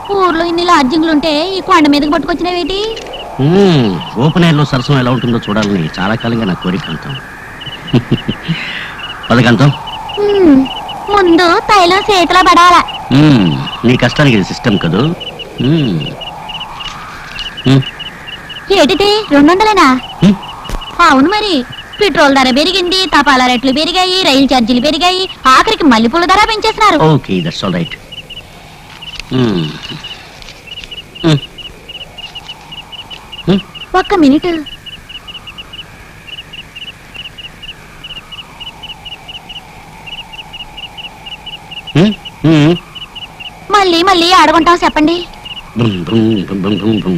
ఊర్లో ఇన్ని లాడ్జింగ్లు ఉంటే ఈ కొండ మీదకి పట్టుకొచ్చినవేటి మ్మ్. ఓపెన్ ఎయిర్లో సరసం ఎలా ఉంటుందో చూడాలని చాలా కాలంగా నా కోరిక అంతం పదకంతం హ్మ్, ముందు తైలం చేతిలో పడాల మ్మ్. నీ కష్టానికి ఇది సిస్టమ్ కదూ మ్మ్. మ్మ్. ఏటిటి రెండు వందలేనా మ్మ్. అవును మరి పెట్రోల్ ధర పెరిగింది తపాలా రేట్లు పెరిగాయి రైలు ఛార్జీలు పెరిగాయి ఆఖరికి మల్లెపూల ధర పెంచేస్తున్నారు okay that's all right hmm. Hmm. Hmm. ఒక్క మినిట్ మ్మ్. మ్మ్. మళ్ళీ మళ్ళీ ఆడుకుంటాం చెప్పండి బుమ్, బుమ్, బుమ్, బుమ్, బుమ్, బుమ్.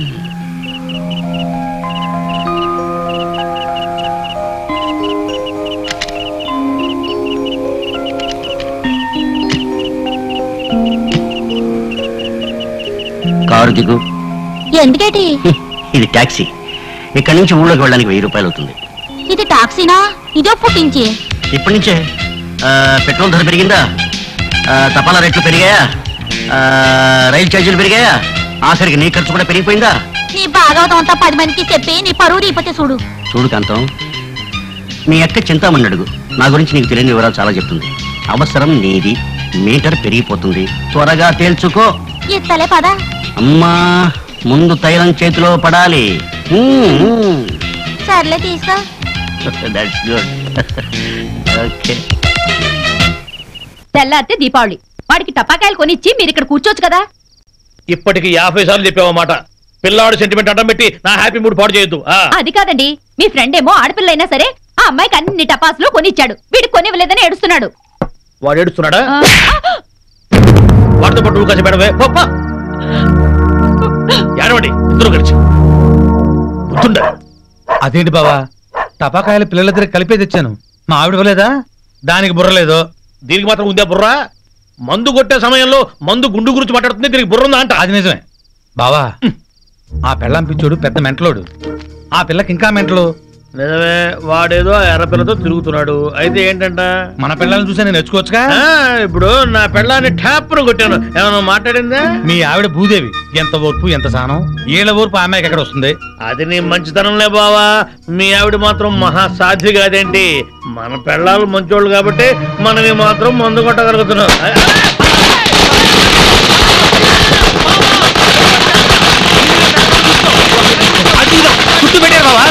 కారు దిగు ఎందుకేటి హ్మ్, ఇది ట్యాక్సీ ఇక్కడి నుంచి ఊళ్ళోకి వెళ్ళడానికి వెయ్యి రూపాయలు అవుతుంది ఇది టాక్సీనా ఇదో పుట్టించి ఇప్పటి నుంచే ఆ, పెట్రోల్ ధర పెరిగిందా ఆ, తపాలా రేట్లు పెరిగాయా ఆ, రైలు ఛార్జీలు పెరిగాయా ఆఖరికి నీ ఖర్చు కూడా పెరిగిపోయిందా నీ భాగవతం అంతా పది మందికి చెప్పి నీ పరువు తీపోతే చూడు చూడు కాంతం మీ అక్క చింతామణి అడుగు నా గురించి నీకు తెలియని వివరాలు చాలా చెప్తుంది అవసరం నీది మీటర్ పెరిగిపోతుంది త్వరగా తేల్చుకో ఇస్తలే పదా అమ్మా ముందు తైలం చేతిలో పడాలి సర్లే తీసుకో దట్స్ గుడ్ ఓకే తెల్లారితే దీపావళి వాడికి టపాకాయలు కొనిచ్చి మీరు ఇక్కడ కూర్చోవచ్చు కదా ఇప్పటికి యాభై సార్లు చెప్పావన్నమాట పిల్లాడు సెంటిమెంట్ అడ్డం పెట్టి నా హ్యాపీ మూడ్ పాడు చేయొద్దు ఆ. అది కాదండి మీ ఫ్రెండ్ ఏమో ఆడపిల్ల అయినా సరే ఆ అమ్మాయికి అన్ని టపాసులు కొనిచ్చాడు వీడికి కొనివ్వలేదని ఏడుస్తున్నాడు వాడు ఏడుస్తున్నాడా ఆ, వాడితో పాటు నువ్వు కాసేపు ఏడవే. పో, పో. ఏడవండి ఇద్దరు కలిసి గుర్తుండ అదేంటి బావా టపాకాయలు పిల్లలిద్దరికి కలిపే తెచ్చాను మా ఆవిడ ఇవ్వలేదా దానికి బుర్రలేదు దీనికి మాత్రం ఉందే బుర్ర మందు కొట్టే సమయంలో మందు గుండు గురించి మాట్లాడుతుంది దీనికి బుర్ర ఉందా అంట అది నిజమే బావా ఆ పెళ్ళం పిచ్చోడు పెద్ద మెంటలోడు ఆ పిల్లకి ఇంకా మెంటలు నిజమే వాడేదో ఎర్రపిల్లతో తిరుగుతున్నాడు అయితే ఏంటంట మన పిల్లల్ని చూసి నేను నేర్చుకోవచ్చుగా ఆ, ఇప్పుడు నా పెళ్ళాన్ని ట్యాప్ను కొట్టాను ఏమైనా మాట్లాడిందా మీ ఆవిడ భూదేవి ఎంత ఓర్పు ఎంత సానం ఏళ్ళ ఓర్పు ఆ అమ్మాయికి ఎక్కడ వస్తుంది అది నీ మంచితనంలే బావా మీ ఆవిడ మాత్రం మహా సాధ్వి కాదేంటి మన పెళ్ళాలు మంచోళ్ళు కాబట్టి మనవి మాత్రం మందు కొట్టగలుగుతున్నాం గుర్తు పెట్టారు బావా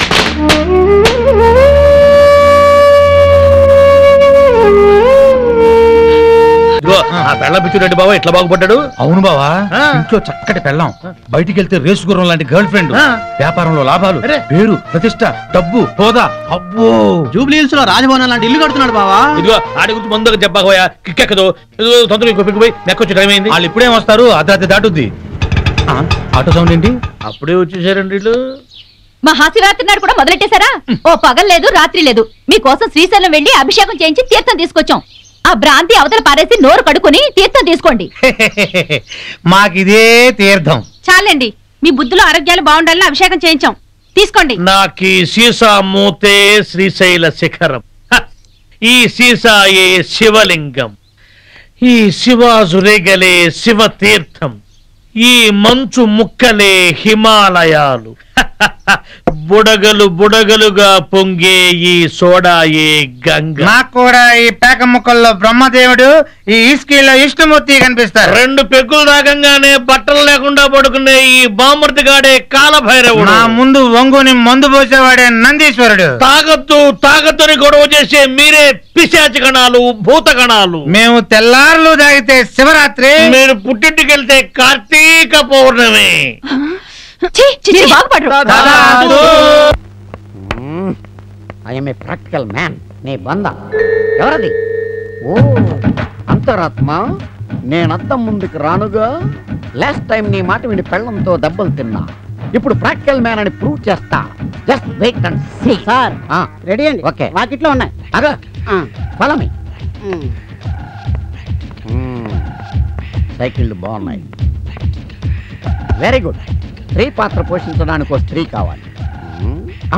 ఇదిగో ఆ పెళ్ళ పిచ్చుడండి బావా ఎట్లా బాగుపడ్డాడు అవును బావా ఆ. ఇంట్లో చక్కటి పెళ్ళం బయటికి వెళ్తే రేసు గుర్రం లాంటి గర్ల్ ఫ్రెండ్ ఆ. వ్యాపారంలో లాభాలు అరే. పేరు ప్రతిష్ట డబ్బు హోదా అబ్బో జూబ్లీ హిల్స్ లో రాజభవనం లాంటి ఇల్లు కడుతున్నాడు బావా ఇదిగో ఆడి గురించి ముందుగా చెప్పకపోయా కిక్కెక్కదు ఇదిగో తొందరగా ఇంకో పిక్కు పోయి నెక్కొచ్చి టైం అయింది వాళ్ళు ఇప్పుడేం వస్తారు అర్ధరాత్రి దాటుద్ది ఆ, ఆటో సౌండ్ ఏంటి అప్పుడే వచ్చేసారండి వీళ్ళు మహాశివరాత్రి నాడు కూడా మొదలెట్టేశారా ఓ పగలు లేదు రాత్రి లేదు మీకోసం శ్రీశైలం వెళ్లి అభిషేకం చేయించి తీర్థం తీసుకొచ్చాం ఆ భ్రాంతి అవతల పారేసి నోరు కడుకొని తీర్థం తీసుకోండి మాకిదే తీర్థం చాలండి మీ బుద్ధులు ఆరోగ్యాలు బాగుండాలని అభిషేకం చేయించాం తీసుకోండి నాకి సీసా మూతే శ్రీశైల శిఖరం హ! ఈ సీసాయే శివలింగం ఈ శివాజురేగలే శివ తీర్థం ఈ మంచు ముక్కలే హిమాలయాలు హ! హ! హ! బుడగలు బుడగలుగా పొంగే ఈ సోడాయే గంగ నాకు కూడా ఈ పేక ముక్కల్లో బ్రహ్మదేవుడు ఈ ఇస్కీలో విష్ణుమూర్తి కనిపిస్తారు రెండు పెగ్గులు తాగంగానే బట్టలు లేకుండా పడుకునే ఈ బామర్తిగాడే కాలభైరవుడు నా ముందు వంగుని మందు పోసేవాడే నందీశ్వరుడు తాగొద్దు తాగొద్దని గొడవ చేసే మీరే పిశాచి గణాలు భూత గణాలు మేము తెల్లారులు తాగితే శివరాత్రి మీరు పుట్టింటికి వెళ్తే కార్తీక పౌర్ణమి ఛీ, ఛీ, ఛీ, బాగుపడరు దాదాపు. ఐఎమ్ ఏ ప్రాక్టికల్ మ్యాన్ నీ బంద ఎవరది ఓ అంతరాత్మ నేనద్దం ముందుకు రానుగా లాస్ట్ టైం నీ మాట విని పెళ్ళంతో దెబ్బలు తిన్నా ఇప్పుడు ప్రాక్టికల్ మ్యాన్ అని ప్రూవ్ చేస్తా just wait and see sir ready అండి ఓకే వాకిట్లో ఉన్నాయి అగో ఆ, ఫాలో మీ ఉమ్. సైకిళ్ళు బాగున్నాయి వెరీ గుడ్ స్త్రీ పాత్ర పోషించడానికి ఒక స్త్రీ కావాలి మ్మ్. ఆ,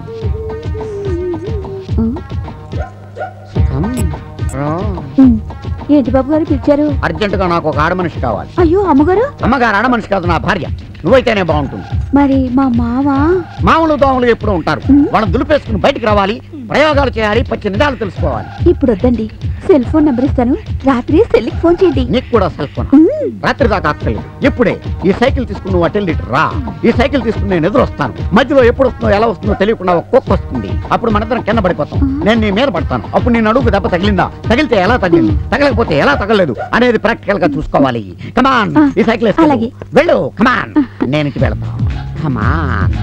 Come, రా. ఏంటి బాబు గారు పిలిచారు అర్జెంట్ గా నాకు ఒక ఆడ మనిషి కావాలి అయ్యో అమ్మగారు అమ్మగారు ఆడ మనిషి కాదు నా భార్య నువ్వైతేనే బాగుంటుంది మరి మా మావ మామూలు దోమలు ఎప్పుడూ ఉంటారు వాళ్ళని దులిపేసుకుని బయటికి రావాలి ప్రయోగాలు చేయాలి పచ్చి నిజాలు తెలుసుకోవాలి ఇప్పుడు వద్దండి సెల్ ఫోన్ నెంబర్ ఇస్తాను రాత్రి సెల్లికి ఫోన్ చేయండి నీకు కూడా సెల్ ఫోన్ రాత్రి దాకా అక్కర్లేదు ఇప్పుడే ఈ సైకిల్ తీసుకుని నువ్వు అటెండ్ ఇటు రా ఈ సైకిల్ తీసుకుని నేను ఎదురు వస్తాను మధ్యలో ఎప్పుడు వస్తుందో ఎలా వస్తుందో తెలియకుండా ఒక కుక్క వస్తుంది అప్పుడు మనందరం కింద పడిపోతాం నేను నీ మీద పడతాను అప్పుడు నేను అడుగు దెబ్బ తగిలిందా తగిలితే ఎలా తగిలింది తగలకపోతే ఎలా తగలలేదు అనేది ప్రాక్టికల్ గా చూసుకోవాలి కమాన్ ఆ, ఈ సైకిల్ వేసుకో. అలాగే. వెళ్ళు కమాన్ నేను ఇటు వెళ్తాను కమాన్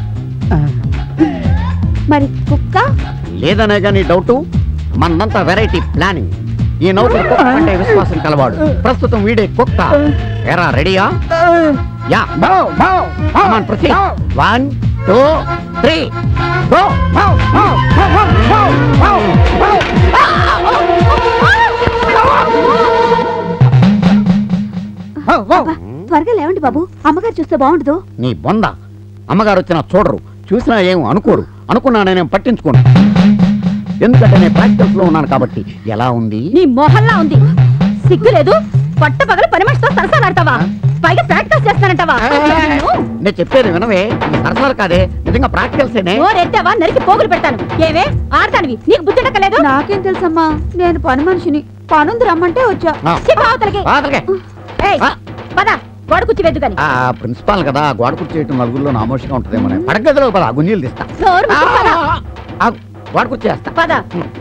మరి కుక్క లేదనే కానీ డౌట్ మనంతా వెరైటీ ప్లానింగ్ ఈ నౌకరు కుక్క అంటే విశ్వాసం కలవాడు ప్రస్తుతం వీడే కుక్క ఎరా రెడీయా యా కమాన్ ప్రతి వన్ టూ త్రీ గో అబ్బా, త్వరగా లేవండి బాబు అమ్మగారు చూస్తే బాగుండదు నీ బొంద అమ్మగారు వచ్చినా చూడరు చూసినా ఏం అనుకోరు అనుకున్నా నేనేం పట్టించుకోను ఎందుకంటే నేను ప్రాక్టీస్ లో ఉన్నాను కాబట్టి ఎలా ఉంది నీ మొహల్లా ఉంది సిగ్గు లేదు పట్ట పగల పని మనిషితో సరసాలాడతావా పైగా ప్రాక్టీస్ చేస్తానంటావా నేను చెప్పేది వినవే ఈ సరసాలు కాదే నిజంగా ప్రాక్టికల్సేనే ఎత్తావా నరికి పోగులు పెడతాను ఏవే ఆడతానివి నీకు బుద్ధి ఉండకలేదు నాకేం తెలుసమ్మా నేను పని మనిషిని పనుంది రమ్మంటే వచ్చా ఆ. చెప్పు అవతలకి. అవతలకే. ఏయ్, ఆ. పద గోడ కుర్చీ వెద్దు గాని ఆ ప్రిన్సిపాల్ కదా గోడ కుర్చేయటం నలుగురిలో నామోషంగా ఉంటుందేమో పడగదిలో పద గుంజీలు తీస్తా నోరు ఆ, మూసుకు పద. ఆ, గోడ కుర్చేస్తా పద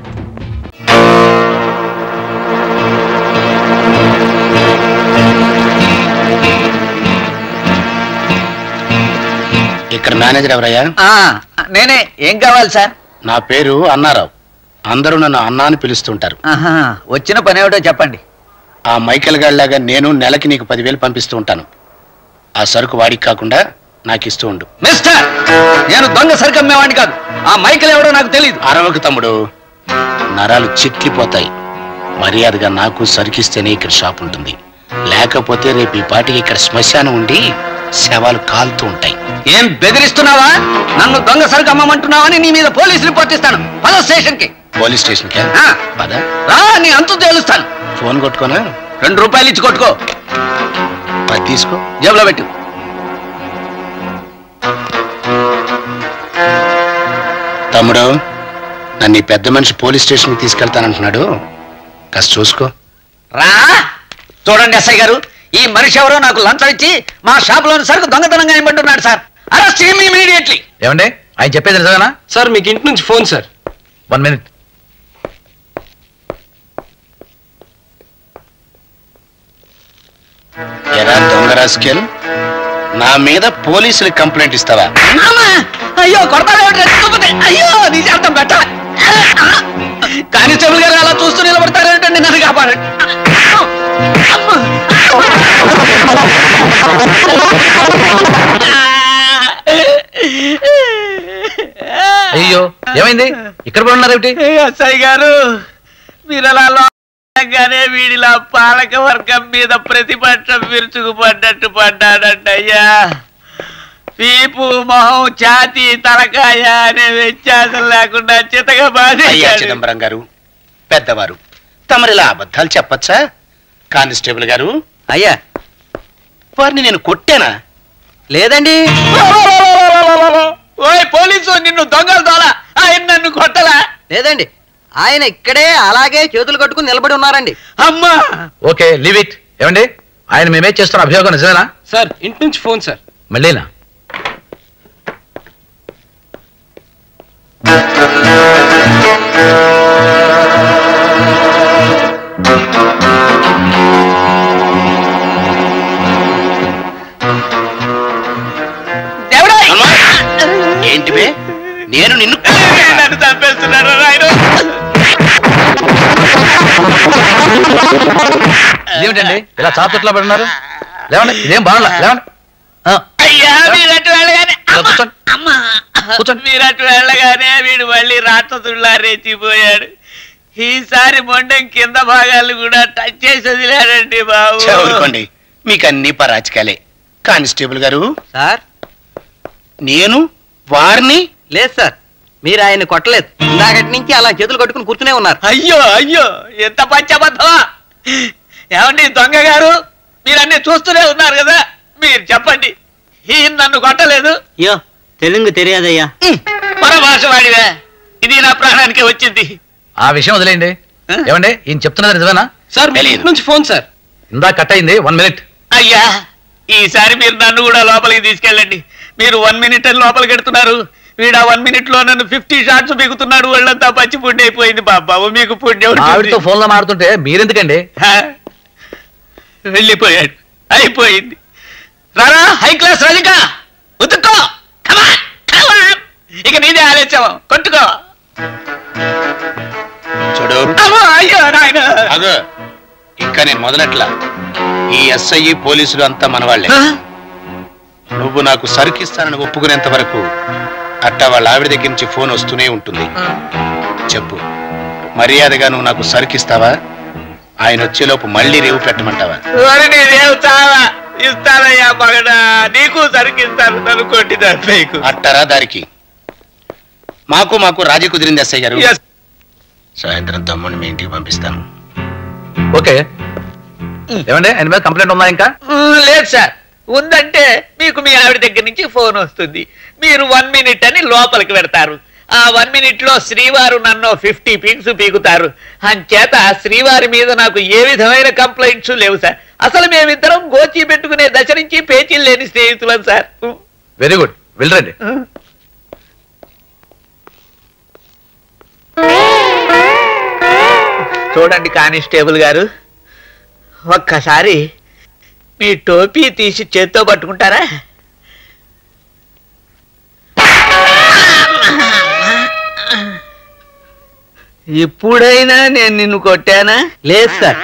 ఇక్కడ మేనేజర్ ఎవరయ్యా నేనే ఏం కావాలి సార్ నా పేరు అన్నారావు అందరూ నన్ను అన్నా అని పిలుస్తుంటారు ఆహా, వచ్చిన పని ఏమిటో చెప్పండి ఆ మైకేల్ గాడిలాగా నేను నెలకి నీకు పదివేలు పంపిస్తూ ఉంటాను ఆ సరుకు వాడికి కాకుండా నాకు ఇస్తూ ఉండు మిస్టర్ నేను దొంగ సరుకు అమ్మేవాడిని కాదు ఆ మైకిల్ ఎవడో నాకు తెలియదు అరవకు తమ్ముడు నరాలు చిట్లిపోతాయి మర్యాదగా నాకు సరుకిస్తేనే ఇక్కడ షాప్ ఉంటుంది లేకపోతే రేపు ఈ పాటికి ఇక్కడ శ్మశానం ఉండి శవాలు కాలుతూ ఉంటాయి ఏం బెదిరిస్తున్నావా నన్ను దొంగ సరుకు అమ్మమంటున్నావని నీ మీద పోలీస్ రిపోర్ట్ ఇస్తాను పద స్టేషన్ కి పోలీస్ స్టేషన్ కి ఆ. పద రా నీ అంతు తేలుస్తాను ఫోన్ కొట్టుకోనా రెండు రూపాయలు ఇచ్చి కొట్టుకో అది తీసుకో జేబులో పెట్టు తమ్ముడు నన్ను ఈ పెద్ద మనిషి పోలీస్ స్టేషన్కి తీసుకెళ్తానంటున్నాడు కాస్త చూసుకో రా చూడండి ఎస్ఐ గారు ఈ మనిషి ఎవరో నాకు లంచం ఇచ్చి మా షాప్ లోని సరుకు దొంగతనంగా ఇవ్వమంటున్నాడు సార్ అరెస్ట్ ఇమీడియట్లీ ఏమండి ఆయన చెప్పేది నిజమేనా సార్ మీకు ఇంటి నుంచి ఫోన్ సార్ వన్ మినిట్ ఎరా దొంగ రాజకీయాలు నా మీద పోలీసులకు కంప్లైంట్ ఇస్తావా అయ్యో కొడతాడు అయ్యో నీ చేస్తాం బెట్ట కానిస్టేబుల్ గారు అలా చూస్తూ నిలబడతారేంటండి నన్ను కాపాడండి అయ్యో ఏమైంది ఇక్కడ కూడా ఉన్నారేమిటి ఎస్ఐ గారు మీరు అలా లోగానే వీడిలా పాలక వర్గం మీద ప్రతిపక్షం విరుచుకుపడ్డట్టు పడ్డాడంటయ్యా పీపు మొహం ఛాతి తలకాయ అనే వ్యత్యాసం లేకుండా చితగా అయ్యా బాధ చిదంబరం గారు పెద్దవారు తమరిలా అబద్ధాలు చెప్పచ్చా కానిస్టేబుల్ గారు అయ్యా వారిని నేను కొట్టానా లేదండి ఓయ్ పోలీసు నిన్ను దొంగలు దోల ఆయన నన్ను కొట్టలా లేదండి ఆయన ఇక్కడే అలాగే చేతులు కట్టుకుని నిలబడి ఉన్నారండి అమ్మా ఓకే లీవ్ ఇట్ ఏమండి ఆయన మేమే చేస్తున్న అభియోగం నిజమేనా సార్ ఇంటి నుంచి ఫోన్ సార్ మళ్ళీనా అమ్మా! ఏంటి బే నేను నిన్ను నన్ను చంపేస్తున్నాడు రాయుడు ఇదేమిటండి ఇలా చాతుట్లో పడి ఉన్నారు లేవండి ఇదేం బాగుండా లేవండి ఆ, అయ్యా మీరట్టు వెళ్ళగానే ఇలా కూర్చోండి అమ్మా కూర్చోండి. మీరట్టు వెళ్ళగానే వీడు మళ్ళీ రాక్షసుల్లా రెచ్చిపోయాడు ఈసారి మొండం కింద భాగాలు కూడా టచ్ చేసి వదిలాడండి బాబు చదువుకోండి మీకు అన్ని పరాచకాలే కానిస్టేబుల్ గారు సార్ నేను వారిని లేదు సార్ మీరు ఆయన్ని కొట్టలేదు ఇందాకటి నుంచి అలా చేతులు కట్టుకుని కూర్చునే ఉన్నారు అయ్యో అయ్యో ఎంత పచ్చబద్ధమా ఏమండి దొంగ గారు మీరన్నీ చూస్తూనే ఉన్నారు కదా మీరు చెప్పండి ఈయన నన్ను కొట్టలేదు అయ్యో తెలుగు తెలియదయ్యా మన భాష వాడివే ఇది నా ప్రాణానికి వచ్చింది ఆ విషయం వదిలేయండి ఏమండి ఈయన చెప్తున్నది నిజమేనా సార్ మీ ఇంటి నుంచి ఫోన్ సార్ ఇందా కట్ అయింది వన్ మినిట్ అయ్యా ఈసారి మీరు నన్ను కూడా లోపలికి తీసుకెళ్ళండి మీరు వన్ మినిట్ అని లోపలికి ఎడుతున్నారు వీడు ఆ వన్ మినిట్ లో నన్ను ఫిఫ్టీ షార్ట్స్ బిగుతున్నాడు ఒళ్ళంతా పచ్చి పుండి అయిపోయింది బాబాబు మీకు పుణ్యం ఉంటుంది. ఆవిడతో ఫోన్ లో మాడుతుంటే మీరెందుకండి హా? వెళ్ళిపోయాడు అయిపోయింది రారా హై క్లాస్ రజిక ఉతుక్కో Come on, come on. ఇక నీదే ఆలోచన కొట్టుకో చూడు అమ్మో, అయ్యో నాయన అగో ఇంకా నేను మొదలెట్లా ఈ ఎస్ఐ పోలీసులు అంతా మనవాళ్లే నువ్వు నాకు సరుకిస్తానని ఒప్పుకునేంత వరకు అట్టా వాళ్ళ ఆవిడ దగ్గర నుంచి ఫోన్ వస్తూనే ఉంటుంది చెప్పు మర్యాదగా నువ్వు నాకు సరుకిస్తావా ఆయన వచ్చేలోపు మళ్ళీ రేవు పెట్టమంటావా ఓరి నీ దేవతావా ఇస్తానయ్యా మగడా నీకు సరికిస్తాను నన్ను కొట్టి తప్పేకు అట్టరా దారికి మాకు మాకు రాజీ కుదిరింది ఎస్ఐ గారు సాయంత్రం తమ్ముడిని మీ ఇంటికి పంపిస్తాను ఓకే ఏమండి ఆయన మీద కంప్లైంట్ ఉందా ఇంకా లేదు సార్ ఉందంటే మీకు మీ ఆవిడ దగ్గర నుంచి ఫోన్ వస్తుంది మీరు వన్ మినిట్ అని లోపలికి పెడతారు ఆ వన్ మినిట్ లో శ్రీవారు నన్ను ఫిఫ్టీ పీక్స్ పీకుతారు అంచేత శ్రీవారి మీద నాకు ఏ విధమైన కంప్లైంట్స్ లేవు సార్ అసలు మేమిద్దరం గోచి పెట్టుకునే దశ నుంచి పేచీలు లేని స్నేహితులం సార్ వెరీ గుడ్ వెళ్ళరండి చూడండి కానిస్టేబుల్ గారు ఒక్కసారి మీ టోపీ తీసి చేత్తో పట్టుకుంటారా ఇప్పుడైనా నేను నిన్ను కొట్టానా లేదు సార్